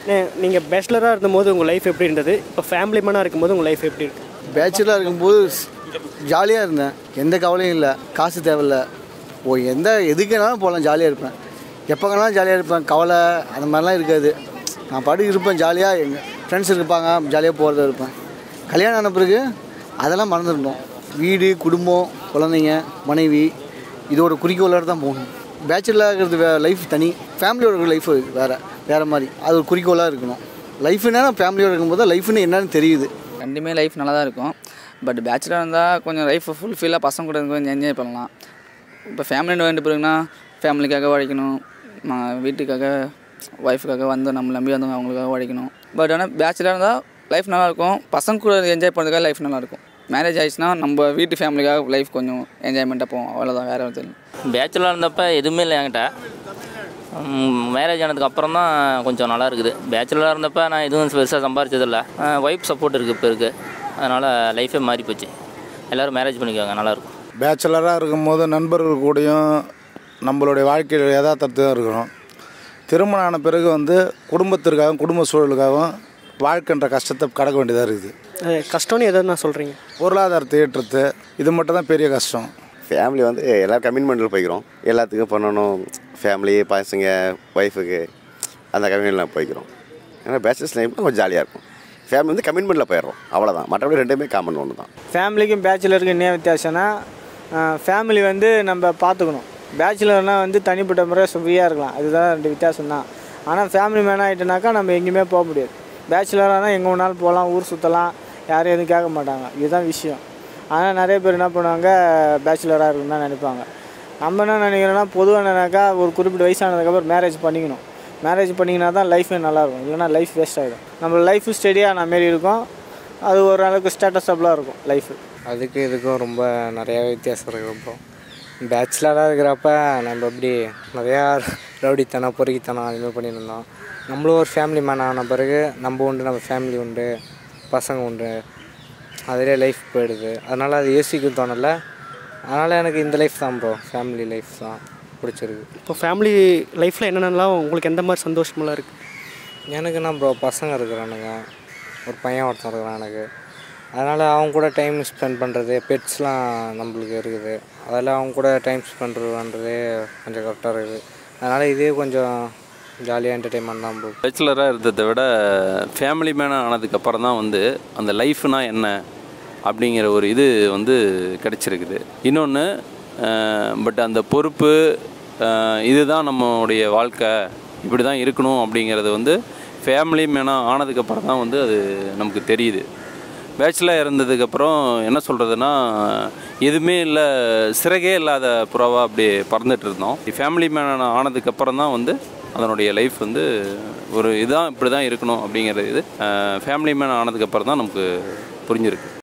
நீங்கள் பேச்சுலராக இருந்தபோது உங்கள் லைஃப் எப்படி இருந்தது இப்போ ஃபேமிலி மேனாக இருக்கும்போது உங்கள் லைஃப் எப்படி இருக்கு பேச்சுலராக இருக்கும்போது ஜாலியாக இருந்தேன் எந்த கவலையும் இல்லை காசு தேவையில்ல ஓ எந்த எதுக்குனாலும் போகலாம் ஜாலியாக இருப்பேன் எப்போ வேணாலும் ஜாலியாக இருப்பேன் கவலை அந்த மாதிரிலாம் இருக்காது நான் பாட்டுக்கு இருப்பேன் ஜாலியாக எங்கள் ஃப்ரெண்ட்ஸ் இருப்பாங்க ஜாலியாக போகிறத இருப்பேன் கல்யாணம் ஆன பிறகு அதெல்லாம் மறந்துருந்தோம் வீடு குடும்பம் குழந்தைங்க மனைவி இதோட குறிக்கோளோட தான் போகணும் பேச்சுலராக இருக்கிறது வே லைஃப் தனி ஃபேமிலியோட இருக்கிற லைஃப் வேறு வேறு மாதிரி அது ஒரு குறிக்கோளாக இருக்கணும் லைஃப்னா ஃபேமிலியோட இருக்கும்போது லைஃப்னு என்னன்னு தெரியுது ரெண்டுமே லைஃப் நல்லா தான் இருக்கும் பட் பேச்சுலர் இருந்தால் கொஞ்சம் லைஃப் ஃபுல்ஃபில்லாக பசங்க கூட இருந்து கொஞ்சம் என்ஜாய் பண்ணலாம் இப்போ ஃபேமிலின்னு வேண்டு பிறகுனா ஃபேமிலிக்காக உழைக்கணும் ம- வீட்டுக்காக ஒய்ஃபுக்காக வந்து நம்ம நம்பி வந்தவங்க அவங்களுக்காக உழைக்கணும் பட் ஆனால் பேச்சுலர் இருந்தால் லைஃப் நல்லாயிருக்கும் பசங்க கூட என்ஜாய் பண்ணுறதுக்காக லைஃப் நல்லாயிருக்கும் மேரேஜ் ஆயிடுச்சுன்னா நம்ம வீட்டு ஃபேமிலிக்காக லைஃப் கொஞ்சம் என்ஜாய்மெண்ட்டாக போவோம் அவ்வளோதான் வேறு எதுவும் தெரியல பேச்சுலர் இருந்தப்போ எதுவுமே இல்லை என்கிட்ட மேரேஜ் ஆனதுக்கு அப்புறம் தான் கொஞ்சம் நல்லா இருக்குது பேச்சுலராக இருந்தப்போ நான் எதுவும் பெருசாக சம்பாரிச்சதில்ல ஒய்ஃப் சப்போர்ட் இருக்குது இப்போ இருக்குது அதனால் லைஃபே மாறி போச்சு எல்லோரும் மேரேஜ் பண்ணிக்குவாங்க நல்லாயிருக்கும் பேச்சுலராக இருக்கும்போது நண்பர்கள் கூடயும் நம்மளுடைய வாழ்க்கையில் யதார்த்தத்தையும் இருக்கணும் திருமணம் ஆன பிறகு வந்து குடும்பத்திற்காகவும் குடும்ப சூழலுக்காகவும் வாழ்க்கைன்ற கஷ்டத்தை கடக்க வேண்டியதாக இருக்குது அஹ் கஷ்டம்னு எதை நான் சொல்கிறீங்க பொருளாதாரத்தை ஏற்றத்து இது மட்டும் தான் பெரிய கஷ்டம் ஃபேமிலி வந்து எல்லோரும் கமிட்மெண்ட்டில் போய்க்கிறோம் எல்லாத்துக்கும் பண்ணணும் ஃபேமிலி பசங்க ஒய்ஃபுக்கு அந்த கமிட்மெண்ட்டில் போய்க்கிறோம் ஏன்னா பேச்சுலர்ஸ் லைஃப்னா கொஞ்சம் ஜாலியாக இருக்கும் ஃபேமிலி வந்து கமிட்மெண்ட்டில் போயிடுறோம் அவ்வளோதான் மற்றபடி ரெண்டுமே காமன் ஒன்று தான் ஃபேமிலிக்கும் பேச்சுலருக்கும் என்ன வித்தியாசம்னா ஃபேமிலி வந்து நம்ம பார்த்துக்கணும் பேச்சுலர்னால் வந்து தனிப்பட்ட முறை ஃப்ரீயாக இருக்கலாம் அதுதான் ரெண்டு வித்தியாசம் தான் ஆனால் ஃபேமிலி மேன் ஆகிட்டனாக்கா நம்ம எங்கேயுமே போக முடியாது பேச்சுலரானால் எங்கே வேணாலும் போகலாம் ஊர் சுற்றலாம் யாரும் எதுவும் கேட்க மாட்டாங்க இதுதான் விஷயம் ஆனால் நிறைய பேர் என்ன பண்ணுவாங்க பேச்சுலராக இருக்குன்னு தான் நினைப்பாங்க நம்ம என்ன நினைக்கிறோன்னா பொதுவாக என்னன்னாக்கா ஒரு குறிப்பிட்ட வயசானதுக்கப்புறம் மேரேஜ் பண்ணிக்கணும் மேரேஜ் பண்ணிங்கன்னா தான் லைஃபே நல்லாயிருக்கும் இல்லைனா லைஃப் வேஸ்ட் ஆகிடும் நம்ம லைஃப் ஸ்டெடியாக மாரி இருக்கும் அது ஒரு அளவுக்கு ஸ்டேட்டஸபிளாக இருக்கும் லைஃபு அதுக்கு இதுக்கும் ரொம்ப நிறையா வித்தியாசம் இருக்குது ப்ரோ பேச்சுலராக இருக்கிறப்ப நம்ம எப்படி நிறையா ரவுடித்தனம் பொறுக்கித்தனம் அதுமாதிரி பண்ணிட்டு இருந்தோம் நம்மளும் ஒரு ஃபேமிலி மேன் ஆன பிறகு நம்ம உண்டு நம்ம ஃபேமிலி உண்டு பசங்க உண்டு அதிலே லைஃப் போயிடுது அதனால் அது யோசிக்க தோணலை அதனால் எனக்கு இந்த லைஃப் தான் ப்ரோ ஃபேமிலி லைஃப் தான் பிடிச்சிருக்கு இப்போ ஃபேமிலி லைஃப்பில் என்னென்னலாம் உங்களுக்கு எந்த மாதிரி சந்தோஷமெல்லாம் இருக்குது எனக்கு என்ன ப்ரோ பசங்க இருக்கிறானுங்க ஒரு பையன் ஒருத்தன் இருக்கிறான் எனக்கு அதனால் அவங்க கூட டைம் ஸ்பெண்ட் பண்ணுறது பெட்ஸ்லாம் நம்மளுக்கு இருக்குது அதில் அவங்க கூட டைம் ஸ்பெண்ட் பண்ணுறதே கொஞ்சம் கரெக்டாக இருக்குது அதனால் இதே கொஞ்சம் ஜாலியாக என்டர்டெயின்மெண்ட் தான் ப்ரோ பேச்சுலராக இருந்ததை விட ஃபேமிலி மேனாக ஆனதுக்கப்புறம் தான் வந்து அந்த லைஃப்னா என்ன அப்படிங்கிற ஒரு இது வந்து கிடச்சிருக்குது இன்னொன்று பட் அந்த பொறுப்பு அஹ், இதுதான் நம்மளுடைய வாழ்க்கை இப்படி தான் இருக்கணும் அப்படிங்கிறது வந்து ஃபேமிலி மேனாக ஆனதுக்கப்புறம் தான் வந்து அது நமக்கு தெரியுது பேச்சுலர் இருந்ததுக்கப்புறம் என்ன சொல்கிறதுனா எதுவுமே இல்லை சிறகே இல்லாத புறாவாக அப்படியே பறந்துட்டு இருந்தோம் ஃபேமிலி மேன் ஆனதுக்கப்புறம் தான் வந்து அதனுடைய லைஃப் வந்து ஒரு இதான் இப்படி தான் இருக்கணும் அப்படிங்கிறது இது ஃபேமிலி மேன் ஆனதுக்கப்புறம் தான் நமக்கு புரிஞ்சிருக்கு